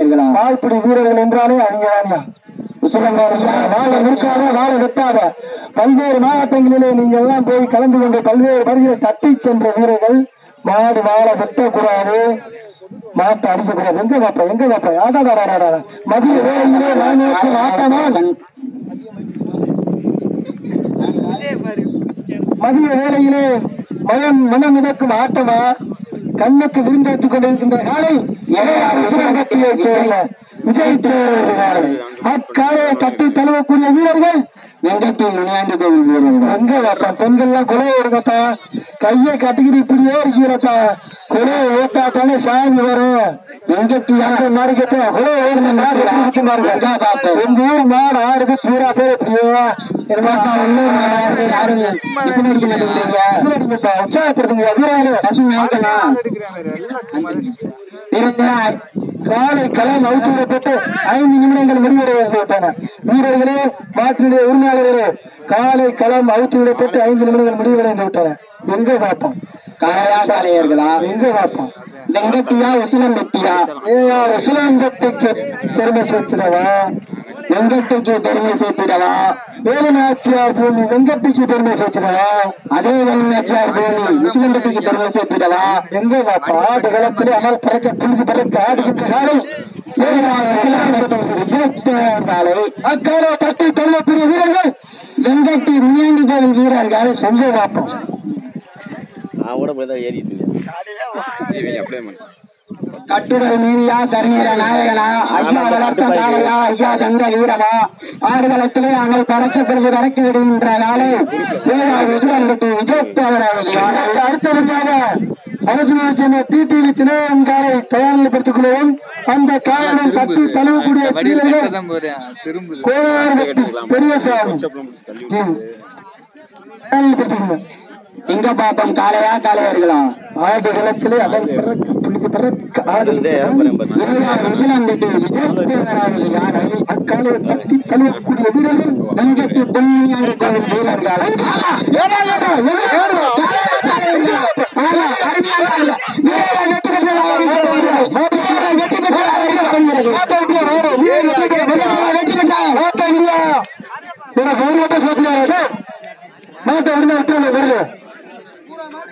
காளையர்களா வால்பிடி வீரர்கள் என்றாலே அவங்க தானியா வாழ நிற்காத வாழ வெட்டாத பல்வேறு மாவட்டங்களிலே நீங்கள் எல்லாம் போய் கலந்து கொண்டு பல்வேறு பகுதிகளை தட்டி சென்ற வீரர்கள் மாடு வாழ வெட்டக்கூடாது மாட்டை அடிக்கக்கூடாது எங்க பாப்பா எங்க பாப்பா ஆடாடா மதிய வேலையிலே நான் ஆட்டமா மதிய வேளையிலே மனம் மனம் மிதக்கும் ஆட்டமா கண்ணுக்கு விருந்தெடுத்துக் கொண்டிருக்கின்ற காலை உசிரங்கத்திலே சேர்ந்த விஜய் தேவர் அக்காலையை தட்டி தழுவக்கூடிய வீரர்கள் வெங்கட்டி முனியாண்டி கோவில் வீரர்கள் எங்க வாப்பா பெண்கள்லாம் கொலையை எடுங்கப்பா கையை கட்டிக்கிட்டு இப்படியே இருக்கிறப்பா கொலையை ஓட்டா தானே சாமி வரும் வெங்கட்டி அந்த மாதிரி கேட்டா கொலையை ஓடுன மாடு எப்படி இருக்கு பாருங்க உங்க ஊர் மாடு ஆடுது பூரா பேர் இப்படியே என்னமா உள்ளூர் மாடு ஆடுது யாரும் விசில் அடிக்க மாட்டேங்கிறீங்க விசிலடிங்கப்பா, உற்சாகப்படுத்துங்க வீரர்களே பசு மேய்க்கணும் இருந்தா காலை களம் அவுத்து விடப்பட்டு ஐந்து நிமிடங்கள் முடிவடைய விட்டன வீரர்களே மாற்றினுடைய உரிமையாளர்களே காலை களம் அவுத்து விடப்பட்டு ஐந்து நிமிடங்கள் முடிவடைந்து விட்டன எங்க பார்ப்போம் காளையா காளையர்களா எங்க பார்ப்போம் வெங்கட்டியா உசிலம் வெட்டியா ஏஆர் சுலந்தத்துக்கு பெருமை சேர்த்திடவா வெங்கட்டிக்கு பெருமை சேர்த்திடவா வேலுநாச்சியார் பூமி வெங்கட்டிக்கு பெருமை சேர்த்திடவா அதே வெங்கச்சார் பூமி உசிலம்பட்டிக்கு பெருமை சேர்த்திடவா எங்க பாப்பா ஆடு களத்திலே அமல் பறக்க புழுதி பறக்க ஆடுகின்ற காலை ஏஆர் சுலந்தத்தை விஜயத்தேவர் காளை அக்காலை தட்டி தள்ளக்கூடிய வீரர்கள் வெங்கட்டி முனியாண்டி கோவில் வீரர்கள் எங்க பார்ப்போம் நான் கூட போய் தான் ஏறிட்டு இருக்கேன் அப்ளை பண்ணி கட்டுடல் மீனியா கருணீர நாயகனா ஐயா வளர்த்த காளையா ஐயா தங்க வீரமா ஆடுகளத்திலே நாங்கள் பறக்க பிடித்து பறக்க விடுகின்ற காலை வேளாண் உசிலம்பட்டி விஜயத்தேவர் அவர்கள் அடுத்தபடியாக அரசு சேர்ந்த டிடிவி தினகாரை தயாரிப்படுத்திக் கொள்வோம் அந்த காலனை தட்டி தழுவக்கூடிய வீரர்கள் கோவார்பட்டி பெரியசாமி ம். தயாரிப்படுத்திக்கணும். எங்க பாப்போம் காளையா காளையர்களா ஆடு களத்திலே அதன் பிறகு புள்ளிக்கு பிறகு ஆடு வேளாண் உசிலம்பட்டி விஜயத்தேவர் அவர்கள் யாரை அக்காலை தட்டி தழுவக்கூடிய வீரர்கள் வெங்கட்டி பொன்னியாண்டி கோவில் வீரர்கள் எனக்கு ஒரு மட்டும் சேர்த்துக்காரு மாட்டை விடுங்க விட்டு வருது